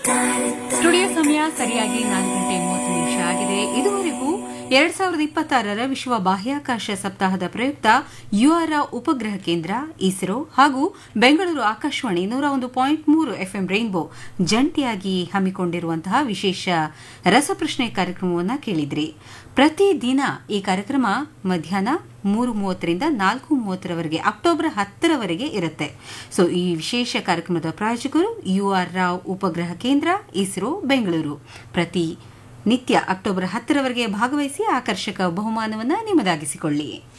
studio ಸಮಯ ಸರಿಯಾಗಿ ನಾಲ್ಕು ಗಂಟೆ ಮೂವತ್ತು ನಿಮಿಷ ಆಗಿದೆ ಇದುವರೆಗೂ ಎರಡ್ ಸಾವಿರದ ಇಪ್ಪತ್ತಾರರ ವಿಶ್ವ ಬಾಹ್ಯಾಕಾಶ ಸಪ್ತಾಹದ ಪ್ರಯುಕ್ತ ಯುಆರ್ಆ ಉಪಗ್ರಹ ಕೇಂದ್ರ ಇಸ್ರೋ ಹಾಗೂ ಬೆಂಗಳೂರು ಆಕಾಶವಾಣಿ ನೂರ ಒಂದು ಪಾಯಿಂಟ್ ಮೂರು ಎಫ್ಎಂ ರೈನ್ಬೋ ಜಂಟಿಯಾಗಿ ಹಮ್ಮಿಕೊಂಡಿರುವಂತಹ ವಿಶೇಷ ರಸಪ್ರಶ್ನೆ ಕಾರ್ಯಕ್ರಮವನ್ನು ಕೇಳಿದ್ರಿ ಪ್ರತಿದಿನ ಈ ಕಾರ್ಯಕ್ರಮ ಮಧ್ಯಾಹ್ನ ಮೂರು ಮೂವತ್ತರಿಂದ ನಾಲ್ಕು ಮೂವತ್ತರವರೆಗೆ ಅಕ್ಟೋಬರ್ ಹತ್ತರವರೆಗೆ ಇರುತ್ತೆ ಸೊ ಈ ವಿಶೇಷ ಕಾರ್ಯಕ್ರಮದ ಪ್ರಾಯೋಜಕರು ಯು ಆರ್ ರಾವ್ ಉಪಗ್ರಹ ಕೇಂದ್ರ ಇಸ್ರೋ ಬೆಂಗಳೂರು ಪ್ರತಿ ನಿತ್ಯ ಅಕ್ಟೋಬರ್ ಹತ್ತರವರೆಗೆ ಭಾಗವಹಿಸಿ ಆಕರ್ಷಕ ಬಹುಮಾನವನ್ನು ನಿಮ್ಮದಾಗಿಸಿಕೊಳ್ಳಿ